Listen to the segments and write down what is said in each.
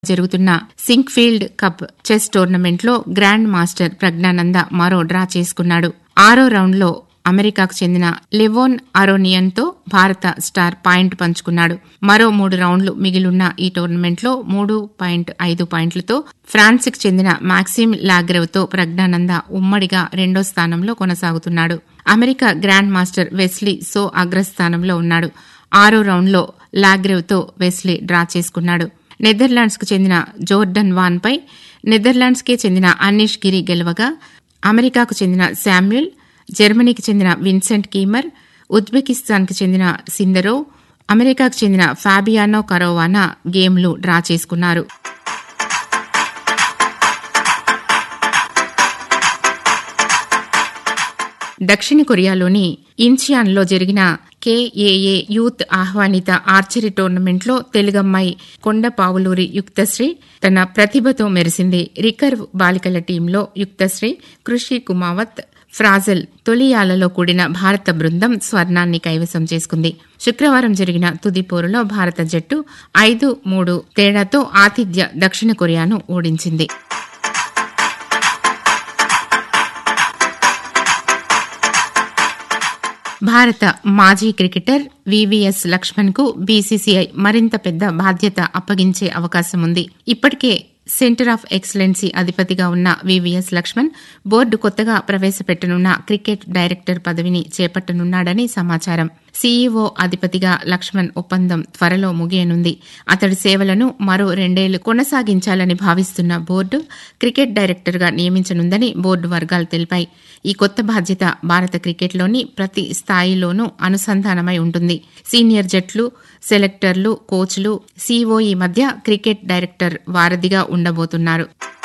జరుగుతున్న Sinquefield cup chess టోర్నమెంట్లో grand master Praggnanandhaa మరో డ్రా చేసుకున్నాడు ఆరో రౌండ్లో అమెరికాకు చెందిన లెవోన్ అరోనియన్తో భారత స్టార్ పాయింట్ పంచుకున్నాడు మరో మూడు రౌండ్లు మిగిలున్న ఈ టోర్నమెంట్లో మూడు పాయింట్ ఐదు పాయింట్లతో ఫ్రాన్స్కి చెందిన మాక్సిమ్ లాగ్రెవ్తో ప్రజ్ఞానంద ఉమ్మడిగా రెండో స్థానంలో కొనసాగుతున్నాడు America grand master Wesley So అగ్రస్థానంలో ఉన్నాడు ఆరో రౌండ్లో లాగ్రెవ్తో వెస్లీ డ్రా చేసుకున్నాడు నెదర్లాండ్స్కు చెందిన జోర్డన్ వాన్పై నెదర్లాండ్స్కే చెందిన అన్నీష్ గిరి గెలవగా అమెరికాకు చెందిన శామ్యుల్ జర్మనీకి చెందిన విన్సెంట్ కీమర్ ఉజ్బెకిస్తాన్కి చెందిన సిందరో అమెరికాకు చెందిన ఫాబియానో కరోవానా గేమ్లు డ్రా చేసుకున్నారు దక్షిణ కొరియాలోని ఇన్చియాన్లో జరిగిన కేఏఏ యూత్ ఆహ్వానిత ఆర్చరీ టోర్నమెంట్లో తెలుగమ్మాయి కొండపావులూరి యుక్తశ్రీ తన ప్రతిభతో మెరిసింది రికర్వ్ బాలికల టీంలో యుక్తశ్రీ కృషి కుమావత్ ఫ్రాజల్ తొలియాలలో కూడిన భారత బృందం స్వర్ణాన్ని కైవసం చేసుకుంది శుక్రవారం జరిగిన తుది పోరులో భారత జట్టు ఐదు మూడు తేడాతో ఆతిథ్య దక్షిణ కొరియాను ఓడించింది భారత మాజీ క్రికెటర్ వివిఎస్ లక్ష్మణ్ కు బీసీసీఐ మరింత పెద్ద బాధ్యత అప్పగించే అవకాశం ఉంది ఇప్పటికే సెంటర్ ఆఫ్ ఎక్సలెన్సీ అధిపతిగా ఉన్న వివిఎస్ లక్ష్మణ్ బోర్డు కొత్తగా ప్రవేశపెట్టనున్న క్రికెట్ డైరెక్టర్ పదవిని చేపట్టనున్నాడని సమాచారం సీఈఓ అధిపతిగా లక్ష్మణ్ ఒప్పందం త్వరలో ముగియనుంది అతడి సేవలను మరో రెండేళ్లు కొనసాగించాలని భావిస్తున్న బోర్డు క్రికెట్ డైరెక్టర్గా నియమించనుందని బోర్డు వర్గాలు తెలిపాయి ఈ కొత్త బాధ్యత భారత క్రికెట్లోని ప్రతి స్థాయిలోనూ అనుసంధానమై ఉంటుంది సీనియర్ జట్లు సెలెక్టర్లు కోచ్లు సీఓఈ మధ్య క్రికెట్ డైరెక్టర్ వారధిగా ఉండబోతున్నారు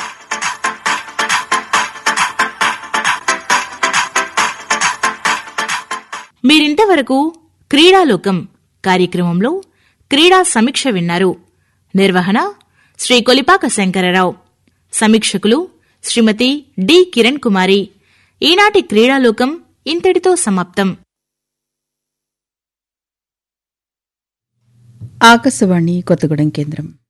మీరింతవరకు క్రీడాలోకం కార్యక్రమంలో క్రీడా సమీక్ష విన్నారు నిర్వహణ శ్రీ కొలిపాక శంకరరావు సమీక్షకులు శ్రీమతి డి కిరణ్ కుమారి ఈనాటి క్రీడాలోకం ఇంతటితో సమాప్తం ఆకాశవాణి కొత్తగూడెం కేంద్రం